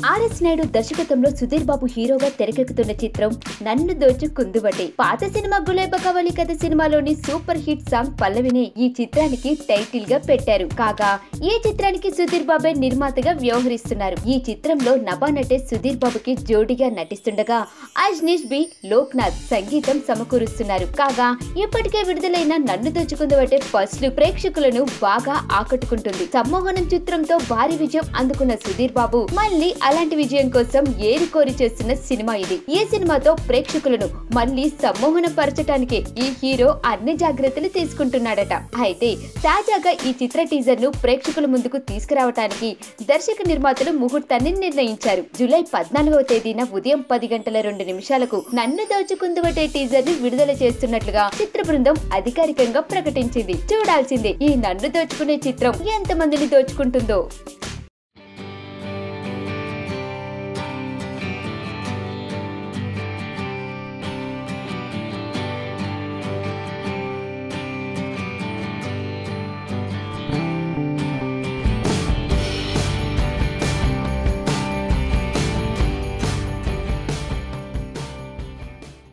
RS Naidu దర్శకత్వంలో సుధీర్ బాబు హీరోగా తెరకెక్కుతున్న చిత్రం నన్ను దోచు కుందువటే పాత సినిమా గులేబ కవలి కథ సినిమాలోని సూపర్ హిట్ సాంగ్ పల్లవిని ఈ చిత్రానికి టైటిల్ గా పెట్టారు కాగా ఈ చిత్రానికి సుధీర్ బాబే నిర్మాతగా వ్యవహరిస్తున్నారు ఈ చిత్రంలో నభా నటేష్ సుధీర్ బాబుకి జోడిగా నటిస్తుండగా అజ్నీష్ బి లోక్నాథ్ సంగీతం సమకూరుస్తున్నారు కాగా ఇప్పటికే విడుదలైన నన్ను దోచుకుందువటే ఫస్ట్ లుక్ ప్రేక్షకులను బాగా ఆకట్టుకుంటుంది సమ్మోహనం చిత్రంతో భారీ విజయం అందుకున్న సుధీర్ బాబు మళ్ళీ అలాంటి విజయం కోసం ఏరి కోరి చేస్తున్న సినిమా ఇది ఈ సినిమాతో ప్రేక్షకులను మళ్ళీ సమ్మోహనం పరచడానికి ఈ హీరో అన్ని జాగ్రత్తలు తీసుకుంటున్నాడట అయితే తాజాగా ఈ చిత్ర టీజర్ ను ప్రేక్షకుల ముందుకు తీసుకురావడానికి దర్శక నిర్మాతలు ముహూర్తాన్ని నిర్ణయించారు జూలై పద్నాలుగవ తేదీన ఉదయం పది గంటల రెండు నిమిషాలకు నన్ను దోచుకుందువటే టీజర్ ని విడుదల చేస్తున్నట్లుగా చిత్ర బృందం అధికారికంగా ప్రకటించింది చూడాల్సిందే ఈ నన్ను దోచుకునే చిత్రం ఎంతమందిని దోచుకుంటుందో